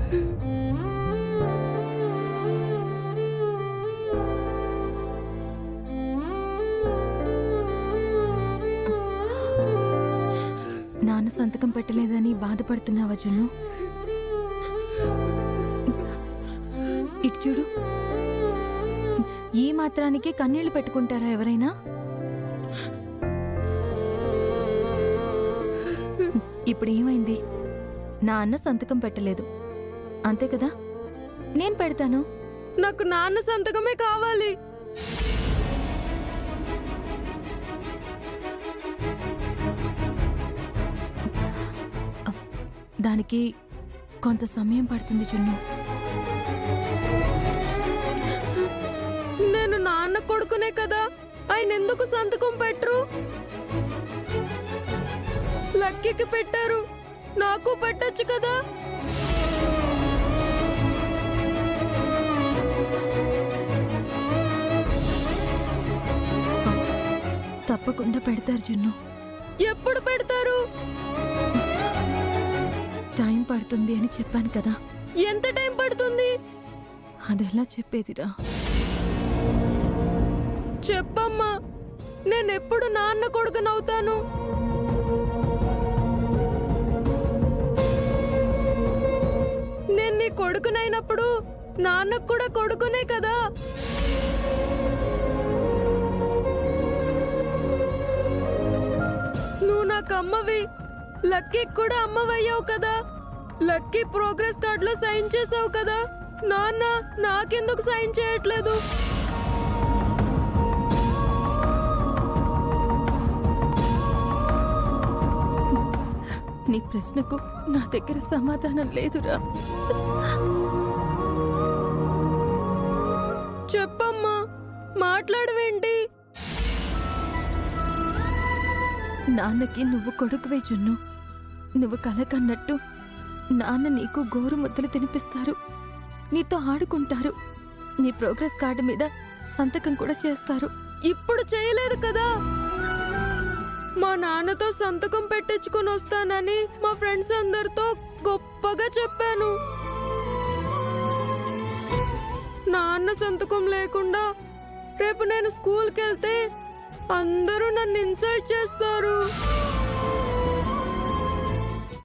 నాన్న సంతకం పెట్టలేదని బాధపడుతున్నావా జున్ను ఇటు చూడు ఈ మాత్రానికే కన్నీళ్లు పెట్టుకుంటారా ఎవరైనా ఇప్పుడు ఏమైంది నా అన్న సంతకం పెట్టలేదు అంతే కదా నేను పెడతాను నాకు నాన్న సంతకమే కావాలి దానికి కొంత సమయం పడుతుంది జున్ను నేను నాన్న కొడుకునే కదా ఆయన ఎందుకు సంతకం పెట్టరు లక్కీకి పెట్టారు నాకు పెట్టొచ్చు కదా తప్పకుండా పెడతారు జున్ను ఎప్పుడు పెడతారు టైం పడుతుంది అని చెప్పాను కదా ఎంత టైం పడుతుంది అదెలా చెప్పేదిరా చెప్పమ్మా నేనెప్పుడు నాన్న కొడుకునవుతాను నేను నీ కొడుకునైనప్పుడు నాన్నకు కూడా కొడుకునే కదా నువ్వు నాకు అమ్మవి లక్కీ కూడా అమ్మవయ్యావు కదా లక్కీ ప్రోగ్రెస్ కార్డులో సైన్ చేసావు కదా నాన్న నాకెందుకు సైన్ చేయట్లేదు నీ ప్రశ్నకు నా దగ్గర సమాధానం లేదురా చెప్పమ్మా మాట్లాడవేంటి నాన్నకి నువ్వు కొడుకువే జున్ను నువ్వు కల కన్నట్టు నాన్న నీకు గోరు ముద్దలు తినిపిస్తారు నీతో ఆడుకుంటారు నీ ప్రోగ్రెస్ కార్డు మీద సంతకం కూడా చేస్తారు ఇప్పుడు చేయలేదు కదా మా నాన్నతో సంతకం పెట్టించుకొని వస్తానని మా ఫ్రెండ్స్ అందరితో గొప్పగా చెప్పాను నాన్న సంతకం లేకుండా రేపు నేను స్కూల్కి వెళ్తే అందరూ నన్ను ఇన్సల్ట్ చేస్తారు